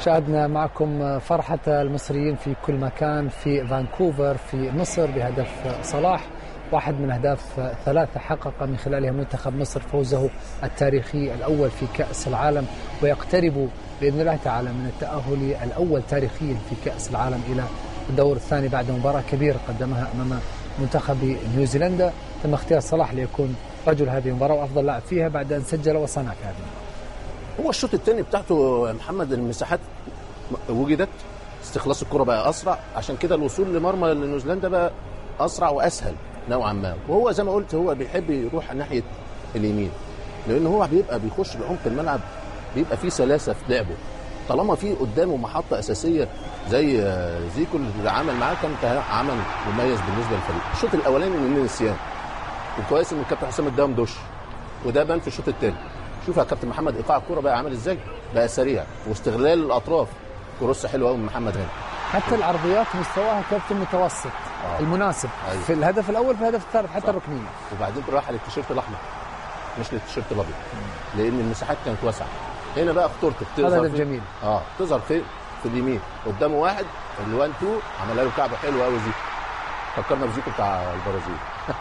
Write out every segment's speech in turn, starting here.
شاهدنا معكم فرحة المصريين في كل مكان في فانكوفر في مصر بهدف صلاح واحد من أهداف ثلاثة حقق من خلالها منتخب مصر فوزه التاريخي الأول في كأس العالم ويقترب بإذن الله تعالى من التأهل الأول تاريخيا في كأس العالم إلى الدور الثاني بعد مباراة كبيرة قدمها أمام منتخب نيوزيلندا تم اختيار صلاح ليكون رجل هذه المباراة وأفضل لاعب فيها بعد أن سجل وصنع في هذه المباراة هو الشوط الثاني بتاعته يا محمد المساحات وجدت استخلاص الكرة بقى اسرع عشان كده الوصول لمرمى نيوزيلندا بقى اسرع واسهل نوعا ما وهو زي ما قلت هو بيحب يروح ناحيه اليمين لان هو بيبقى بيخش بعمق الملعب بيبقى فيه سلاسه في لعبه طالما في قدامه محطه اساسيه زي زيكو اللي عمل معاه كان عمل مميز بالنسبه للفريق الشوط الاولاني من نسيان وكويس ان الكابتن حسام اداهم دش وده بان في الشوط الثاني شوف يا كابتن محمد ايقاع الكوره بقى عامل ازاي بقى سريع واستغلال الاطراف كروس حلو قوي من محمد هاني حتى العرضيات مستواها كابتن متوسط آه. المناسب أيوة. في الهدف الاول في الهدف الثالث حتى الركنيه وبعدين راح للتيشيرت الاحمر مش للتيشيرت الابيض لان المساحات كانت واسعه هنا بقى خطورتك هذا تظهر هدف جميل اه تظهر في في اليمين قدامه واحد ال 1 2 عملها له كعبه حلوه قوي زيكو فكرنا بزيكو بتاع البرازيل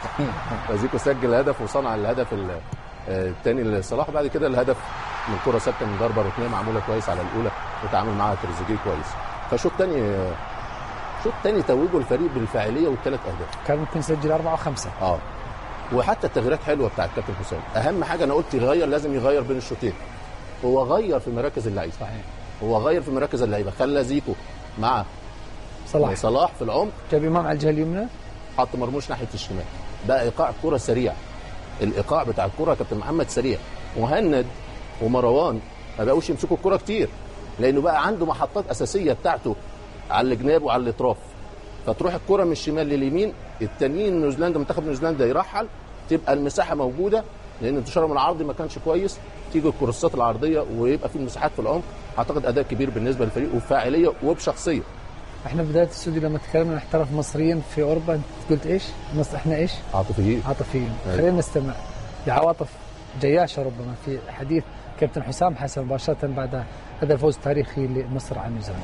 فزيكو سجل هدف وصنع الهدف ال- آه، الثاني لصلاح بعد كده الهدف من كره ثابته من ضربه ركنيه معموله كويس على الاولى وتعامل معاها تريزيجيه كويس فشوط ثاني شوط ثاني توجه الفريق بالفاعليه والثلاث اهداف كان ممكن يسجل أربعة وخمسة اه وحتى التغييرات حلوه بتاعت كابتن حسام اهم حاجه انا قلت يغير لازم يغير بين الشوطين هو غير في مراكز اللعيبه صحيح هو غير في مراكز اللعيبه خلى زيكو مع صلاح صلاح في العمق جاب إمام على الجهة اليمنى حط مرموش ناحيه الشمال بقى ايقاع الكره سريع الايقاع بتاع الكره يا كابتن محمد سريع مهند ومروان ما بقوش يمسكوا الكره كتير لانه بقى عنده محطات اساسيه بتاعته على الجناب وعلى الاطراف فتروح الكره من الشمال لليمين التانيين نيوزيلندا منتخب نيوزيلندا يرحل تبقى المساحه موجوده لان انتشارهم العرضي ما كانش كويس تيجي الكورسات العرضيه ويبقى في مساحات في العمق اعتقد اداء كبير بالنسبه للفريق وبفاعليه وبشخصيه احنا في بداية الاستوديو لما تكلمنا عن احتراف مصريين في أوروبا أنت قلت إيش؟ مصر احنا إيش؟ عاطفيين عاطفيين أيوة. خلينا نستمع لعواطف جياشة ربما في حديث كابتن حسام حسن مباشرة بعد هذا الفوز التاريخي لمصر عن نيوزيلندا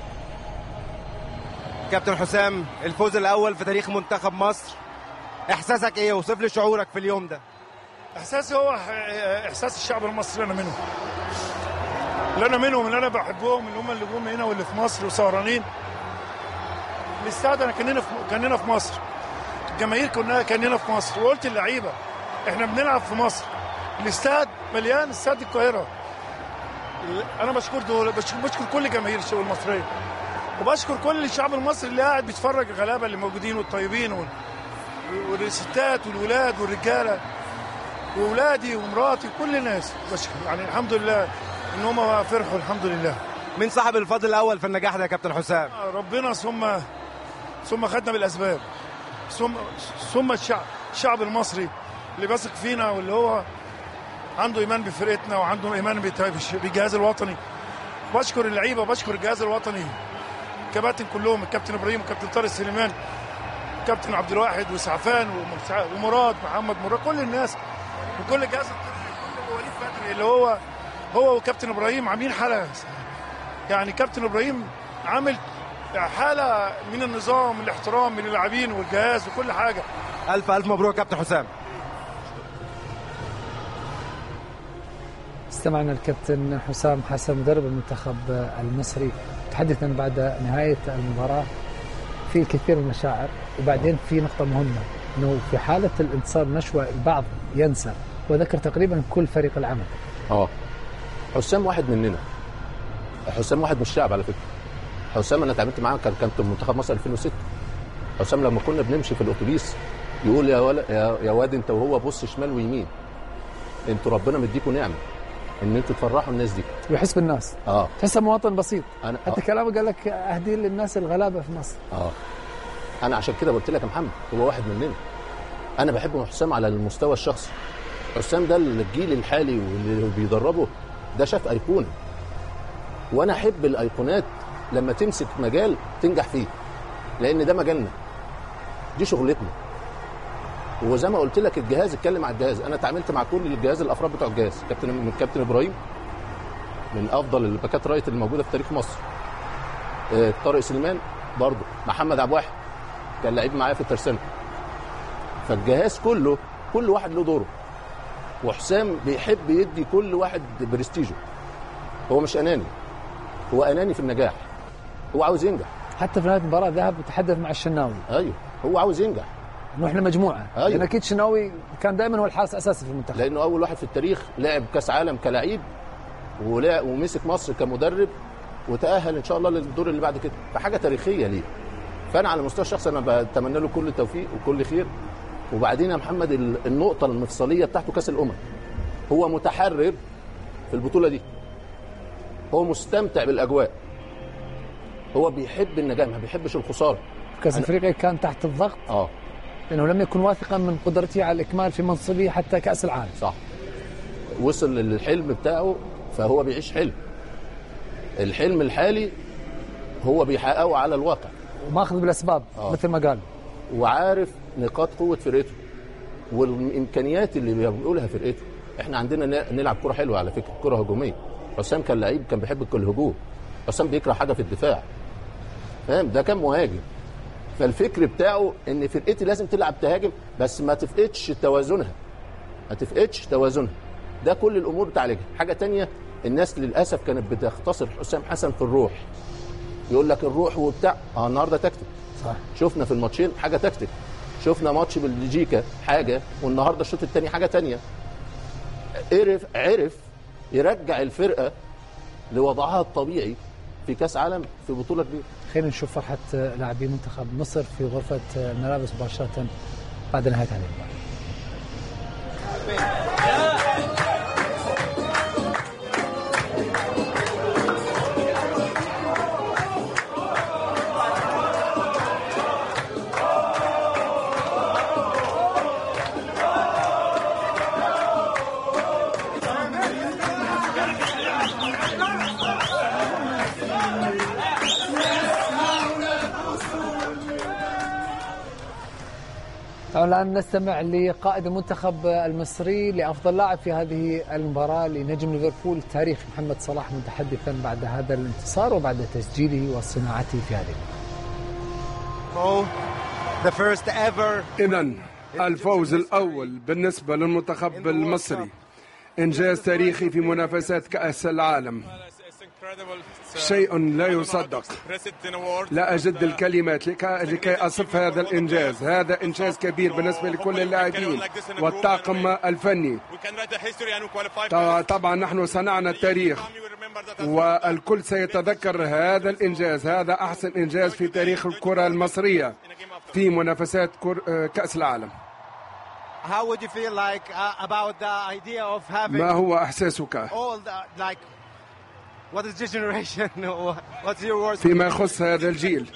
كابتن حسام الفوز الاول في تاريخ منتخب مصر احساسك ايه وصف لي شعورك في اليوم ده احساسي هو احساس الشعب المصري اللي انا منهم اللي انا منهم اللي انا بحبهم اللي هم اللي جم هنا واللي في مصر وسهرانين الاستاد انا كاننا في كاننا في مصر الجماهير كنا كاننا في مصر وقلت اللعيبه احنا بنلعب في مصر الاستاد مليان استاد القاهره انا بشكر دول بشكر, بشكر كل جماهير الشعب المصريه وبشكر كل الشعب المصري اللي قاعد بيتفرج الغلابه اللي موجودين والطيبين وال- والستات والولاد والرجاله واولادي ومراتي وكل الناس بشكر يعني الحمد لله ان هم فرحوا الحمد لله مين صاحب الفضل الاول في النجاح ده يا كابتن حسام ربنا ثم ثم خدنا بالاسباب ثم ثم الشعب الشعب المصري اللي بيثق فينا واللي هو عنده ايمان بفرقتنا وعنده ايمان بت- بالجهاز الوطني بشكر اللعيبه بشكر الجهاز الوطني كباتن كلهم الكابتن ابراهيم والكابتن طارق سليمان الكابتن عبد الواحد وسعفان ومسع- ومراد محمد مراد كل الناس وكل الجهاز الطبي كل وليد بدري اللي هو هو وكابتن ابراهيم عاملين حاله يعني كابتن ابراهيم عامل حاله من النظام الاحترام من اللاعبين والجهاز وكل حاجه الف الف مبروك يا كابتن حسام استمعنا الكابتن حسام حسن مدرب المنتخب المصري تحدثا بعد نهاية المباراة في الكثير من المشاعر وبعدين في نقطة مهمة انه في حالة الانتصار نشوة البعض ينسى وذكر تقريبا كل فريق العمل اه حسام واحد مننا حسام واحد من الشعب على فكره حسام انا اتعاملت معاه كان كان في منتخب مصر 2006 حسام لما كنا بنمشي في الاتوبيس يقول يا ولا يا, يا واد انت وهو بص شمال ويمين انتوا ربنا مديكوا نعمه ان انتوا تفرحوا الناس دي ويحس بالناس اه تحسه مواطن بسيط انا حتى آه. كلامه قال لك اهدي للناس الغلابة في مصر اه انا عشان كده قلت لك يا محمد هو واحد مننا انا بحب حسام على المستوى الشخصي حسام ده الجيل الحالي واللي بيدربه ده شاف ايقونه وانا احب الايقونات لما تمسك مجال تنجح فيه لان ده مجالنا دي شغلتنا وزي ما قلت لك الجهاز اتكلم على الجهاز انا اتعاملت مع كل الجهاز الافراد بتوع الجهاز كابتن من كابتن ابراهيم من افضل الباكات رايت اللي موجوده في تاريخ مصر آه، طارق سليمان برضه محمد عبد الواحد كان لعيب معايا في الترسانه فالجهاز كله كل واحد له دوره وحسام بيحب يدي كل واحد برستيجه هو مش اناني هو اناني في النجاح هو عاوز ينجح حتى في نهايه المباراه ذهب وتحدث مع الشناوي ايوه هو عاوز ينجح انه احنا مجموعه أيوة. لان اكيد الشناوي كان دائما هو الحارس الاساسي في المنتخب لانه اول واحد في التاريخ لعب كاس عالم كلاعب ولعب ومسك مصر كمدرب وتاهل ان شاء الله للدور اللي بعد كده فحاجه تاريخيه ليه فانا على المستوى الشخصي انا بتمنى له كل التوفيق وكل خير وبعدين يا محمد ال- النقطه المفصليه بتاعته كاس الامم هو متحرر في البطوله دي هو مستمتع بالاجواء هو بيحب النجاح ما بيحبش الخساره كاس أنا- افريقيا كان تحت الضغط اه لانه لم يكن واثقا من قدرته على الاكمال في منصبه حتى كاس العالم صح وصل للحلم بتاعه فهو بيعيش حلم الحلم الحالي هو بيحققه على الواقع وماخذ بالاسباب آه. مثل ما قال وعارف نقاط قوه فرقته والامكانيات اللي بيقولها فرقته احنا عندنا ن- نلعب كره حلوه على فكره كره هجوميه حسام كان لعيب كان بيحب كل الهجوم حسام بيكره حاجه في الدفاع فاهم ده كان مهاجم فالفكر بتاعه ان فرقتي لازم تلعب تهاجم بس ما تفقدش توازنها ما تفقدش توازنها ده كل الامور بتعالجها حاجه تانية الناس للاسف كانت بتختصر حسام حسن في الروح يقول لك الروح وبتاع اه النهارده تكتيك صح شفنا في الماتشين حاجه تكتيك شفنا ماتش بلجيكا حاجه والنهارده الشوط الثاني حاجه تانية عرف عرف يرجع الفرقه لوضعها الطبيعي في كاس عالم في بطوله كبيره خلينا نشوف فرحه لاعبي منتخب مصر في غرفه الملابس مباشره بعد نهايه هذه المباراه طبعا الان نستمع لقائد المنتخب المصري لافضل لاعب في هذه المباراه لنجم ليفربول التاريخي محمد صلاح متحدثا بعد هذا الانتصار وبعد تسجيله وصناعته في هذه المباراه Mo, the first ever إذا الفوز الأول بالنسبة للمنتخب المصري إنجاز تاريخي في منافسات كأس العالم شيء لا يصدق لا أجد الكلمات لك- لكي أصف هذا الإنجاز هذا إنجاز كبير بالنسبة لكل اللاعبين والطاقم الفني ط- طبعا نحن صنعنا التاريخ والكل سيتذكر هذا الإنجاز هذا أحسن إنجاز في تاريخ الكرة المصرية في منافسات كر- آه، كأس العالم How would you feel like uh, about the idea of having ما هو إحساسك all the like? What is this generation? What's your words? فيما يخص هذا الجيل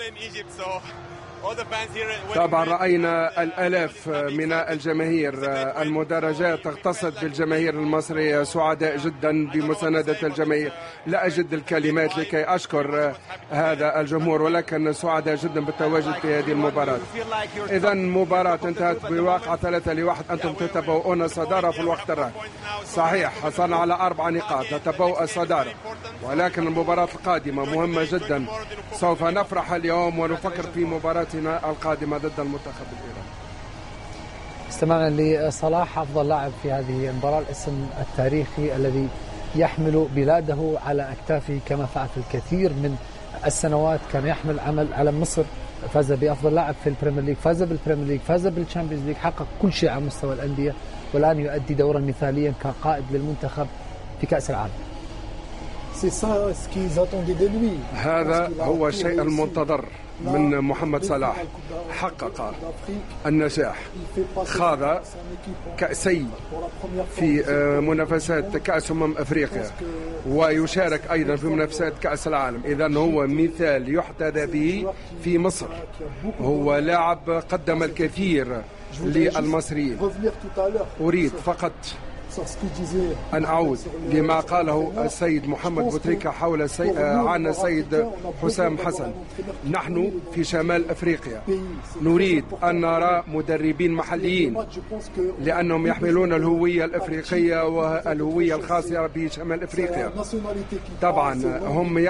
طبعا رأينا الألاف من الجماهير المدرجات تغتصب بالجماهير المصرية سعداء جدا بمساندة الجماهير لا أجد الكلمات لكي أشكر هذا الجمهور ولكن سعداء جدا بالتواجد في هذه المباراة You feel like you're إذا مباراة انتهت بواقع ثلاثة لواحد أنتم تتبوؤون الصدارة في الوقت الراهن صحيح حصلنا على أربع نقاط نتبوأ الصدارة ولكن المباراة القادمة مهمة جدا سوف نفرح اليوم ونفكر في مباراتنا القادمة ضد المنتخب الإيراني استمعنا لصلاح افضل لاعب في هذه المباراه الاسم التاريخي الذي يحمل بلاده على اكتافه كما فعل في الكثير من السنوات كان يحمل عمل علم مصر فاز بافضل لاعب في البريمير ليج فاز بالبريمير ليج فاز بالتشامبيونز ليج حقق كل شيء على مستوى الانديه والان يؤدي دورا مثاليا كقائد للمنتخب في كاس العالم C'est ça ce qu'ils attendaient de lui. هذا هو الشيء المنتظر من محمد صلاح حقق النجاح خاض كأسي في آه، منافسات كأس أمم أفريقيا ويشارك أيضا في منافسات كأس العالم إذا هو مثال يحتذى به في مصر هو لاعب قدم الكثير للمصريين Revenir tout à l'heure. أريد فقط أن أعود لما قاله السيد محمد بوتريكا حول سي... عن السيد حسام حسن نحن في شمال أفريقيا نريد أن نرى مدربين محليين لأنهم يحملون الهوية الأفريقية والهوية الخاصة بشمال أفريقيا طبعا هم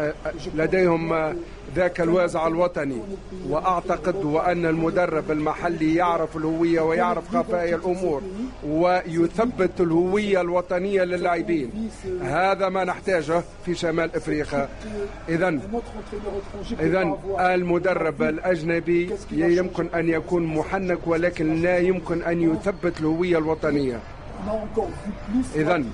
لديهم ذاك الوازع الوطني وأعتقد وأن المدرب المحلي يعرف الهوية ويعرف خفايا الأمور ويثبت الهوية الوطنية للاعبين هذا ما نحتاجه في شمال أفريقيا إذا إذا المدرب الأجنبي يمكن أن يكون محنك ولكن لا يمكن أن يثبت الهوية الوطنية إذا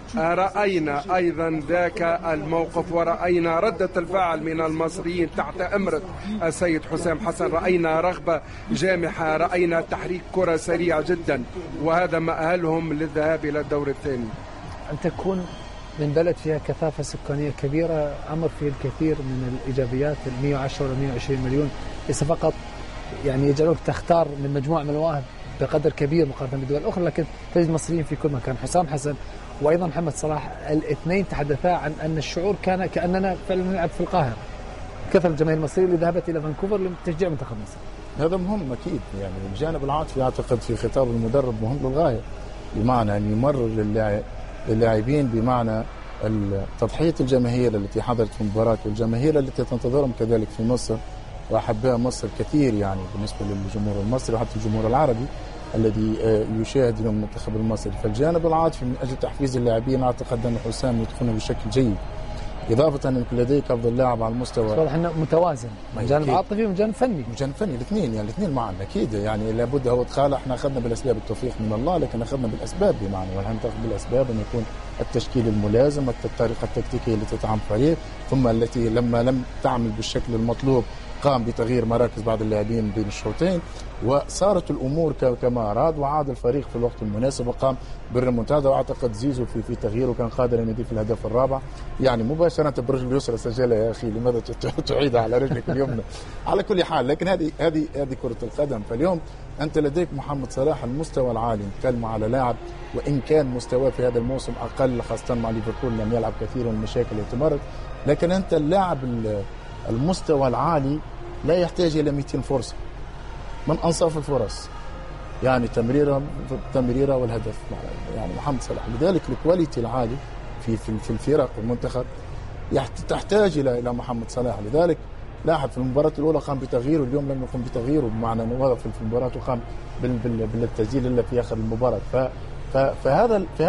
رأينا أيضا ذاك الموقف ورأينا ردة الفعل من المصريين تحت أمرة السيد حسام حسن رأينا رغبة جامحة رأينا تحريك كرة سريعة جدا وهذا ما أهلهم للذهاب إلى الدور الثاني أن تكون من بلد فيها كثافة سكانية كبيرة أمر فيه الكثير من الإيجابيات ال 110 ولا 120 مليون ليس فقط يعني يجعلوك تختار من مجموعة من المواهب بقدر كبير مقارنة بالدول الأخرى لكن تجد مصريين في كل مكان حسام حسن وأيضا محمد صلاح الاثنين تحدثا عن أن الشعور كان كأننا فعلا نلعب في القاهرة كثر الجماهير المصرية اللي ذهبت إلى فانكوفر لتشجيع منتخب مصر هذا مهم أكيد يعني الجانب العاطفي أعتقد في خطاب المدرب مهم للغاية بمعنى أن يمرر للاعبين بمعنى تضحية الجماهير التي حضرت في المباراة والجماهير التي تنتظرهم كذلك في مصر واحباء مصر كثير يعني بالنسبه للجمهور المصري وحتى الجمهور العربي الذي يشاهد اليوم المنتخب المصري فالجانب العاطفي من اجل تحفيز اللاعبين اعتقد ان حسام يدخلنا بشكل جيد إضافة أنك لديك أفضل لاعب على المستوى واضح أنه متوازن من جانب عاطفي ومن جانب فني من جانب فني الاثنين يعني الاثنين معا أكيد يعني لابد هو تخيل احنا أخذنا بالأسباب التوفيق من الله لكن أخذنا بالأسباب بمعنى ونحن تأخذ بالأسباب أن يكون التشكيل الملازم الطريقة التكتيكية التي تتعامل عليه ثم التي لما لم تعمل بالشكل المطلوب قام بتغيير مراكز بعض اللاعبين بين الشوطين وصارت الامور كما اراد وعاد الفريق في الوقت المناسب وقام بالريمونتادا واعتقد زيزو في في تغييره كان قادر ان يضيف الهدف الرابع يعني مباشره برجل اليسرى سجلها يا اخي لماذا تعيدها على رجلك اليمنى على كل حال لكن هذه هذه هذه كره القدم فاليوم انت لديك محمد صلاح المستوى العالي نتكلم على لاعب وان كان مستواه في هذا الموسم اقل خاصه مع ليفربول لم يلعب كثير من المشاكل التي مرت لكن انت اللاعب المستوى العالي لا يحتاج الى 200 فرصه من انصاف الفرص يعني تمريره تمريره والهدف يعني محمد صلاح لذلك الكواليتي العالي في في في الفرق والمنتخب تحتاج الى الى محمد صلاح لذلك لاحظ في المباراة الأولى قام بتغييره اليوم لم يقم بتغييره بمعنى أنه وقف في المباراة وقام بالتسجيل إلا في آخر المباراة فهذا